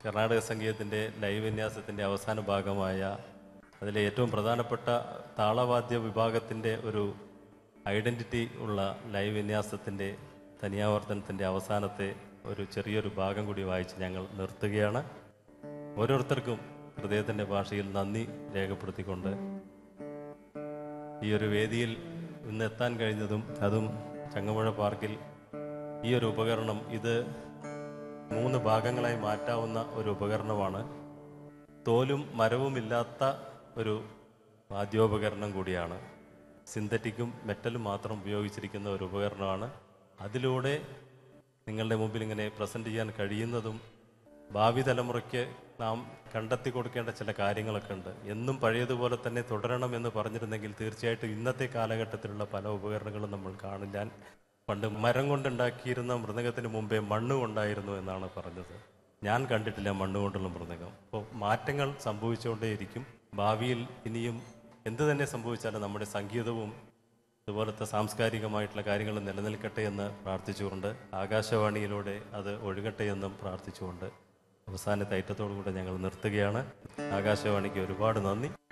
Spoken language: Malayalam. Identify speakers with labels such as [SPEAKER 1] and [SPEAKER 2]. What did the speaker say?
[SPEAKER 1] കർണാടക സംഗീതത്തിൻ്റെ ലൈവ് വിന്യാസത്തിൻ്റെ അവസാന ഭാഗമായ അതിലെ ഏറ്റവും പ്രധാനപ്പെട്ട താളവാദ്യ വിഭാഗത്തിൻ്റെ ഒരു ഐഡൻറ്റിറ്റി ഉള്ള ലൈവ് വിന്യാസത്തിൻ്റെ തനിയാവർത്തനത്തിൻ്റെ അവസാനത്തെ ഒരു ചെറിയൊരു ഭാഗം കൂടി വായിച്ച് ഞങ്ങൾ നിർത്തുകയാണ് ഓരോരുത്തർക്കും ഹൃദയത്തിൻ്റെ ഭാഷയിൽ നന്ദി രേഖപ്പെടുത്തിക്കൊണ്ട് ഈ ഒരു വേദിയിൽ ഇന്ന് എത്താൻ കഴിഞ്ഞതും അതും ചങ്ങമ്പുഴ പാർക്കിൽ ഈ ഒരു ഉപകരണം ഇത് മൂന്ന് ഭാഗങ്ങളായി മാറ്റാവുന്ന ഒരു ഉപകരണമാണ് തോലും മരവുമില്ലാത്ത ഒരു വാദ്യോപകരണം കൂടിയാണ് സിന്തറ്റിക്കും മെറ്റലും മാത്രം ഉപയോഗിച്ചിരിക്കുന്ന ഒരു ഉപകരണമാണ് അതിലൂടെ നിങ്ങളുടെ മുമ്പിൽ ഇങ്ങനെ പ്രസൻറ്റ് ചെയ്യാൻ കഴിയുന്നതും ഭാവി തലമുറയ്ക്ക് നാം കണ്ടെത്തി കൊടുക്കേണ്ട ചില കാര്യങ്ങളൊക്കെ ഉണ്ട് എന്നും പഴയതുപോലെ തന്നെ തുടരണം എന്ന് പറഞ്ഞിരുന്നെങ്കിൽ തീർച്ചയായിട്ടും ഇന്നത്തെ കാലഘട്ടത്തിലുള്ള പല ഉപകരണങ്ങളും നമ്മൾ കാണില്ല പണ്ട് മരം കൊണ്ടുണ്ടാക്കിയിരുന്ന മൃദംഗത്തിന് മുമ്പേ മണ്ണ് കൊണ്ടായിരുന്നു എന്നാണ് പറഞ്ഞത് ഞാൻ കണ്ടിട്ടില്ല മണ്ണ് കൊണ്ടുള്ള മൃദംഗം അപ്പോൾ മാറ്റങ്ങൾ സംഭവിച്ചുകൊണ്ടേയിരിക്കും ഭാവിയിൽ ഇനിയും എന്ത് തന്നെ സംഭവിച്ചാലും നമ്മുടെ സംഗീതവും അതുപോലത്തെ സാംസ്കാരികമായിട്ടുള്ള കാര്യങ്ങൾ നിലനിൽക്കട്ടെ എന്ന് പ്രാർത്ഥിച്ചുകൊണ്ട് ആകാശവാണിയിലൂടെ അത് ഒഴുകട്ടെ എന്നും പ്രാർത്ഥിച്ചുകൊണ്ട് അവസാനത്തെ ഐറ്റത്തോടു കൂടെ ഞങ്ങൾ നിർത്തുകയാണ് ആകാശവാണിക്ക് ഒരുപാട് നന്ദി